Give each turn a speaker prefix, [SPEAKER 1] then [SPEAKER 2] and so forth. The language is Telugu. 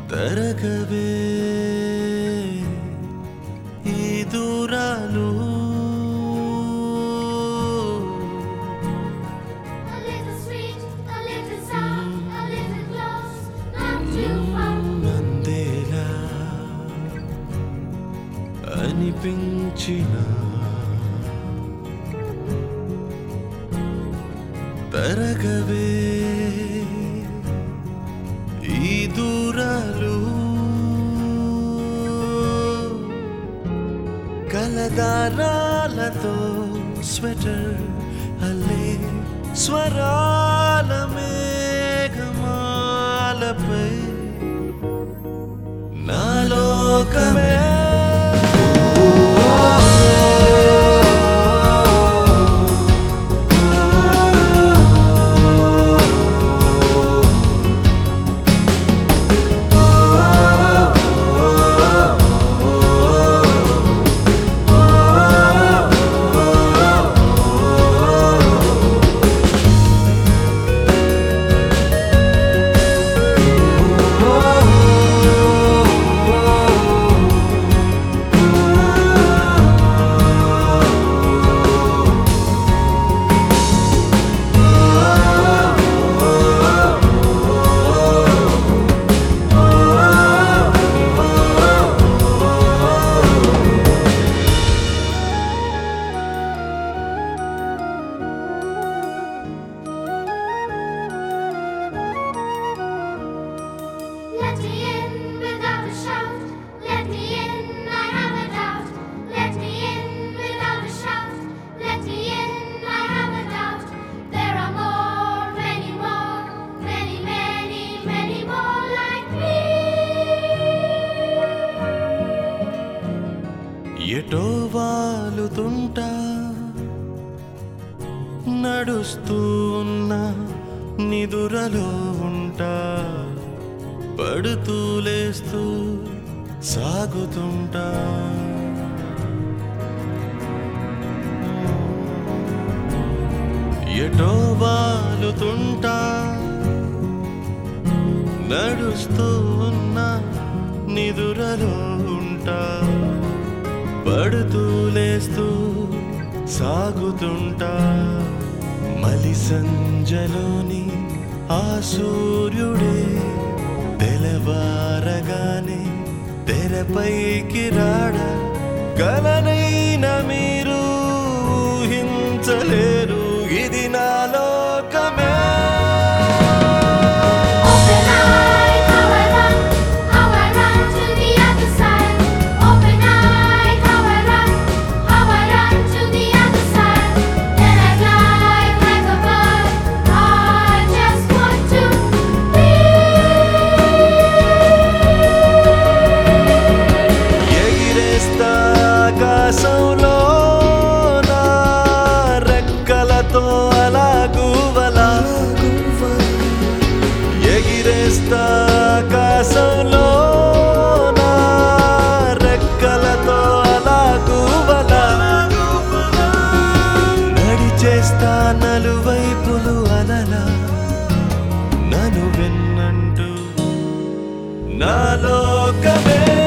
[SPEAKER 1] తరగవే ఈ దూరాలు
[SPEAKER 2] A little sweet, a little sour, a little close, not too far.
[SPEAKER 1] అందేలా అనిపించిన తరగవే ఈ దూరాలు కలదారాలతో స్వెటర్ అల్లే స్వరాల మేఘమాలపై నాలోకమే
[SPEAKER 2] Let me in without a shout. Let me in, I have a doubt. Let me in without a shout. Let me in, I have a doubt. There are more, many more, many, many, many more like me.
[SPEAKER 1] ఎటో వాలుతుంటా నడుస్తూ ఉన్న నిదురలో ఉంటా పడుతూ లేస్తూ సాగుతుంటా ఎటో వాలుతుంటా నడుస్తూ ఉన్న నిదురలో ఉంటా పడుతూ లేస్తూ సాగుతుంటా మలి సంజలోని ఆ సూర్యుడే తెలవారగానే తెరపైకి రాడా కలనైన మీరు ఊహించలేరు ఇది నా లోకమే
[SPEAKER 2] Open eye, how I run, how I run to the other side. Open eye, how I run, how I run to the other side. Then I fly like a bird. I just want to be.
[SPEAKER 1] ఎగిరేస్తా ఆకాశంలో నా రెక్కలతో అలా గువలా ఎగిరేస్తా ఆకాశంలో నా రెక్కలతో అలా గువలా నడిచేస్తా నలువైపులు అలలా నన్ను విన్నంటూ నా లోకమే